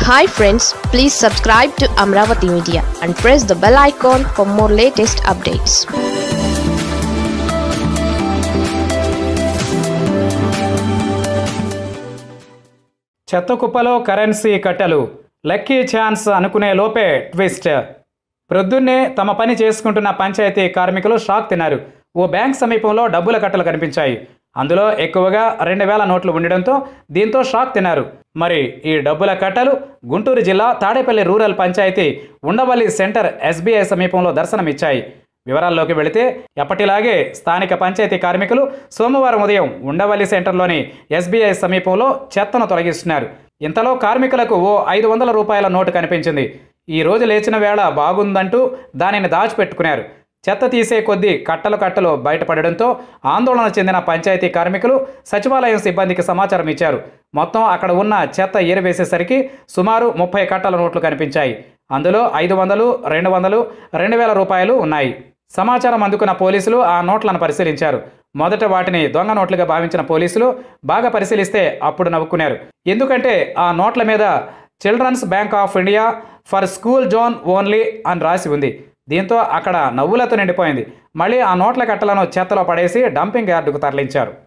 hi friends please subscribe to Amaravati media and press the bell icon for more latest updates చెత్త కుప్పలో currency కట్టలు lucky chance అనుకునే లోపే twist ప్రొద్దున్నే తమ పని చేసుకుంటున్న పంచాయతీ కార్మికులు షాక్ తిన్నారు ఓ బ్యాంక్ సమీపంలో డబ్బుల కట్టలు కనిపించాయి అందులో ఎక్కువగా రెండు వేల నోట్లు ఉండడంతో దీంతో షాక్ తిన్నారు మరి ఈ డబ్బుల కట్టలు గుంటూరు జిల్లా Tadepalli rural panchayat Undavalli centre SBI సమీపంలో దర్శనమిచ్చాయి వివరాల్లోకి వెళితే ఎప్పటిలాగే స్థానిక పంచాయతీ కార్మికులు సోమవారం ఉదయం ఉండవల్లి సెంటర్లోని ఎస్బీఐ సమీపంలో చెత్తను తొలగిస్తున్నారు ఇంతలో కార్మికులకు ఓ ఐదు వందల రూపాయల నోటు కనిపించింది ఈ రోజు లేచిన వేళ బాగుందంటూ దానిని దాచిపెట్టుకున్నారు చెత్త తీసే కొద్దీ కట్టలు కట్టలు బయటపడడంతో ఆందోళన చెందిన పంచాయతీ కార్మికులు సచివాలయం సిబ్బందికి సమాచారం ఇచ్చారు మొత్తం అక్కడ ఉన్న చెత్త ఏరివేసేసరికి సుమారు ముప్పై కట్టల నోట్లు కనిపించాయి అందులో ఐదు వందలు రెండు వందలు రెండు వేల రూపాయలు ఉన్నాయి సమాచారం అందుకున్న పోలీసులు ఆ నోట్లను పరిశీలించారు మొదట వాటిని దొంగ నోట్లుగా భావించిన పోలీసులు బాగా పరిశీలిస్తే అప్పుడు నవ్వుకున్నారు ఎందుకంటే ఆ నోట్ల మీద children's bank of India for school zone only అని రాసి ఉంది దీంతో అక్కడ నవ్వులతో నిండిపోయింది మళ్ళీ ఆ నోట్ల కట్టలను చెత్తలో పడేసి డంపింగ్ యార్డుకు తరలించారు